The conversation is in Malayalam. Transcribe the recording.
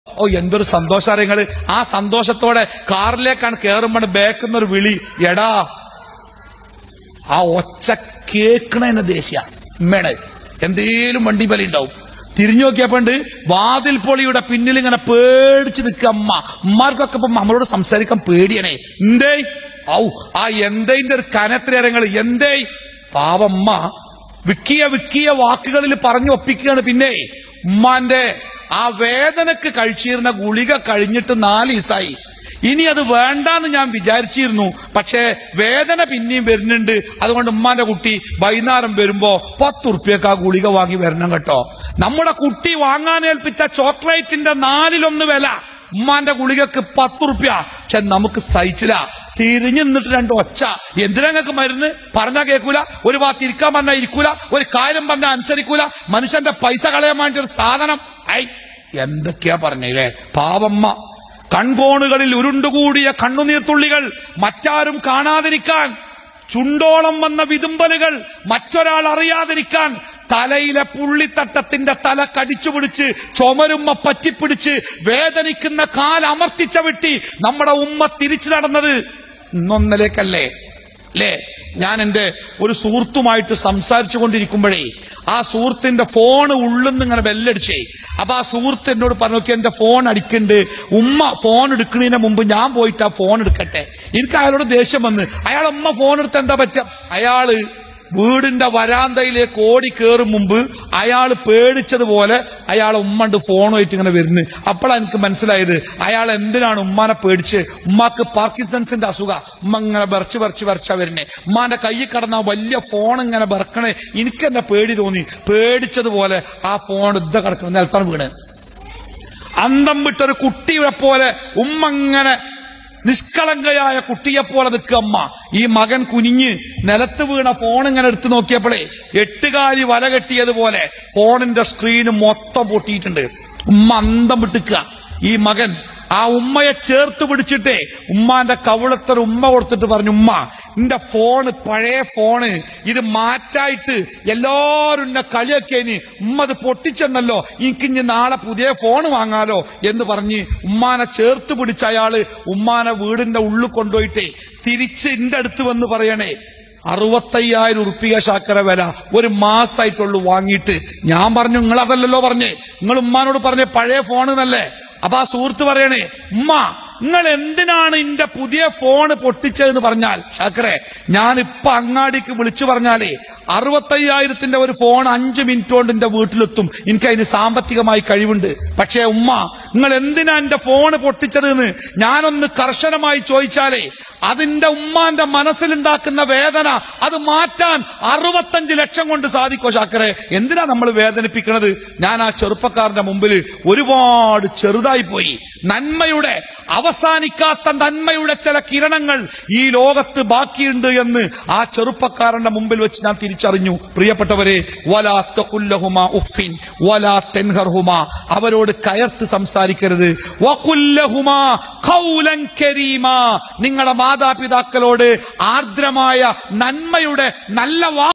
ഓ എന്തൊരു സന്തോഷാരങ്ങള് ആ സന്തോഷത്തോടെ കാറിലേക്കാണ് കയറുമ്പോൾ ബേക്കുന്ന ഒരു വിളി എടാ ആ ഒച്ച കേക്കണ ദേശീയ ഉമ്മയുടെ എന്തേലും വണ്ടി ബലി ഉണ്ടാവും തിരിഞ്ഞു നോക്കിയപ്പോണ്ട് വാതിൽ പൊളിയുടെ പിന്നിൽ ഇങ്ങനെ പേടിച്ച് നിൽക്കുക അമ്മ ഉമ്മാർക്കൊക്കെ ഇപ്പം നമ്മളോട് സംസാരിക്കാൻ പേടിയണേ എന്തേ ഔ ആ എന്തേന്റെ ഒരു കനത്തിരങ്ങൾ എന്തേ പാവമ്മ വിക്കിയ വിക്കിയ വാക്കുകളിൽ പറഞ്ഞു ഒപ്പിക്കുകയാണ് പിന്നെ ഉമ്മാന്റെ ആ വേദനക്ക് കഴിച്ചിരുന്ന ഗുളിക കഴിഞ്ഞിട്ട് നാല് ദിവസമായി ഇനി അത് വേണ്ടാന്ന് ഞാൻ വിചാരിച്ചിരുന്നു പക്ഷേ വേദന പിന്നെയും വരുന്നുണ്ട് അതുകൊണ്ട് ഉമ്മാന്റെ കുട്ടി വൈകുന്നേരം വരുമ്പോ പത്ത് ഉറുപ്പ്യക്ക് ആ ഗുളിക വാങ്ങി വരണം കേട്ടോ നമ്മുടെ കുട്ടി വാങ്ങാൻ ഏൽപ്പിച്ച ചോക്ലേറ്റിന്റെ നാലിലൊന്ന് വില ഉമ്മാന്റെ ഗുളികക്ക് പത്ത് ഉറുപ്പ്യ പക്ഷെ നമുക്ക് സഹിച്ചില്ല തിരിഞ്ഞു നിന്നിട്ട് രണ്ട് ഒച്ച എന്തിനാ ഞങ്ങൾക്ക് മരുന്ന് പറഞ്ഞാ കേൾക്കൂല ഒരു ഭാഗത്ത് ഇരിക്കാൻ പറഞ്ഞാൽ ഇരിക്കൂല ഒരു കാര്യം പറഞ്ഞാൽ അനുസരിക്കൂല മനുഷ്യന്റെ പൈസ കളയാൻ വേണ്ടി ഒരു സാധനം ഐ എന്തൊക്കെയാ പറഞ്ഞേ പാവമ്മ കൺകോണുകളിൽ ഉരുണ്ടുകൂടിയ കണ്ണുനീർത്തുള്ളികൾ മറ്റാരും കാണാതിരിക്കാൻ ചുണ്ടോളം വന്ന വിതുമ്പലുകൾ മറ്റൊരാൾ അറിയാതിരിക്കാൻ തലയിലെ പുള്ളിത്തട്ടത്തിന്റെ തല കടിച്ചു പിടിച്ച് ചുമരുമ്മ പറ്റിപ്പിടിച്ച് വേദനിക്കുന്ന കാൽ അമർത്തിച്ച വിട്ടി നമ്മുടെ ഉമ്മ തിരിച്ചു നടന്നത് ഇന്നൊന്നലേക്കല്ലേ അല്ലേ ഞാൻ എന്റെ ഒരു സുഹൃത്തുമായിട്ട് സംസാരിച്ചു കൊണ്ടിരിക്കുമ്പോഴേ ആ സുഹൃത്തിന്റെ ഫോൺ ഉള്ളുന്ന് ഇങ്ങനെ ബെല്ലടിച്ചേ അപ്പൊ ആ സുഹൃത്ത് എന്നോട് പറഞ്ഞു നോക്കി എന്റെ ഫോൺ അടിക്കുന്നുണ്ട് ഉമ്മ ഫോൺ എടുക്കുന്നതിന് മുമ്പ് ഞാൻ പോയിട്ട് ആ ഫോൺ എടുക്കട്ടെ എനിക്ക് അയാളോട് ദേഷ്യം വന്ന് അയാൾ ഉമ്മ ഫോൺ എടുത്ത് എന്താ പറ്റുക അയാള് വീടിന്റെ വരാന്തയിലേക്ക് ഓടി കയറും മുമ്പ് അയാൾ പേടിച്ചതുപോലെ അയാൾ ഉമ്മണ്ട് ഫോണുമായിട്ട് ഇങ്ങനെ വരുന്നു അപ്പോഴാണ് എനിക്ക് മനസ്സിലായത് അയാൾ എന്തിനാണ് ഉമ്മാനെ പേടിച്ച് ഉമ്മാക്ക് പാർക്കിൻസൺസിന്റെ അസുഖ ഉമ്മ ഇങ്ങനെ ബറച്ച് ബറച്ച് ബറച്ചാ വരുന്നേ ഉമ്മാന്റെ കയ്യിൽ കടന്ന ആ വലിയ ഫോൺ ഇങ്ങനെ ബറക്കണേ എനിക്ക് എന്നെ പേടി തോന്നി പേടിച്ചതുപോലെ ആ ഫോൺ ഇദ്ദ കിടക്കണം നിലത്താണ് വീണ് അന്തം വിട്ടൊരു കുട്ടിയെ പോലെ ഉമ്മ ഇങ്ങനെ നിഷ്കളങ്കയായ കുട്ടിയെപ്പോലെ നിൽക്കുക അമ്മ ഈ മകൻ കുനിഞ്ഞ് നിലത്ത് വീണ ഫോൺ ഇങ്ങനെ എടുത്തു നോക്കിയപ്പോഴേ എട്ടുകാലി വല കെട്ടിയതുപോലെ ഫോണിന്റെ സ്ക്രീന് മൊത്തം പൊട്ടിയിട്ടുണ്ട് ഉമ്മ അന്തം വിട്ടിക്കുക ഈ മകൻ ആ ഉമ്മയെ ചേർത്ത് പിടിച്ചിട്ടേ ഉമ്മാന്റെ കവിളത്തൊരു ഉമ്മ കൊടുത്തിട്ട് പറഞ്ഞു ഉമ്മ എന്റെ ഫോണ് പഴയ ഫോണ് ഇത് മാറ്റായിട്ട് എല്ലാരും എന്നെ കളിയൊക്കേനി ഉമ്മ അത് പൊട്ടിച്ചെന്നല്ലോ എനിക്ക് ഇനി നാളെ പുതിയ ഫോൺ വാങ്ങാലോ എന്ന് പറഞ്ഞ് ഉമ്മാനെ ചേർത്ത് പിടിച്ച അയാള് ഉമ്മാനെ വീടിന്റെ ഉള്ളിൽ കൊണ്ടുപോയിട്ടേ തിരിച്ച് എന്റെ അടുത്ത് വന്ന് പറയണേ അറുപത്തയ്യായിരം ഉറുപ്പിക ശാക്കര വില ഒരു മാസമായിട്ടുള്ളൂ വാങ്ങിയിട്ട് ഞാൻ പറഞ്ഞു നിങ്ങൾ അതല്ലല്ലോ പറഞ്ഞേ നിങ്ങൾ ഉമ്മാനോട് പറഞ്ഞേ പഴയ ഫോൺ എന്നല്ലേ അപ്പൊ ആ സുഹൃത്ത് പറയണേ ഉമ്മ നിങ്ങൾ എന്തിനാണ് എന്റെ പുതിയ ഫോണ് പൊട്ടിച്ചതെന്ന് പറഞ്ഞാൽ ശാക്കറെ ഞാൻ ഇപ്പൊ അങ്ങാടിക്ക് വിളിച്ചു പറഞ്ഞാലേ അറുപത്തയ്യായിരത്തിന്റെ ഒരു ഫോൺ അഞ്ച് മിനിറ്റ് കൊണ്ട് എന്റെ വീട്ടിലെത്തും എനിക്ക് അതിന് സാമ്പത്തികമായി കഴിവുണ്ട് പക്ഷേ ഉമ്മ നിങ്ങൾ എന്തിനാ എന്റെ ഫോണ് പൊട്ടിച്ചത് എന്ന് ഞാനൊന്ന് കർശനമായി ചോദിച്ചാലേ അതിന്റെ ഉമ്മാന്റെ മനസ്സിലുണ്ടാക്കുന്ന വേദന അത് മാറ്റാൻ അറുപത്തഞ്ച് ലക്ഷം കൊണ്ട് സാധിക്കോ ശാക്കറെ എന്തിനാ നമ്മൾ വേദനിപ്പിക്കുന്നത് ഞാൻ ആ ചെറുപ്പക്കാരന്റെ മുമ്പിൽ ഒരുപാട് ചെറുതായി പോയി നന്മയുടെ അവസാനിക്കാത്ത നന്മയുടെ ചില കിരണങ്ങൾ ഈ ലോകത്ത് ബാക്കിയുണ്ട് എന്ന് ആ ചെറുപ്പക്കാരന്റെ മുമ്പിൽ വെച്ച് ഞാൻ തിരിച്ചറിഞ്ഞു പ്രിയപ്പെട്ടവരെ വലാ തഖുല്ലഹുമാ ഉഫിൻ വലാ തെൻഹർഹുമാ അവരോട് കയർത്ത് സംസാരിക്കരുത് വഖുല്ലഹുമാ ഖൗലൻ കരീമാ നിങ്ങളുടെ മാതാപിതാക്കളോട് ആർദ്രമായ നന്മയുടെ നല്ല വാ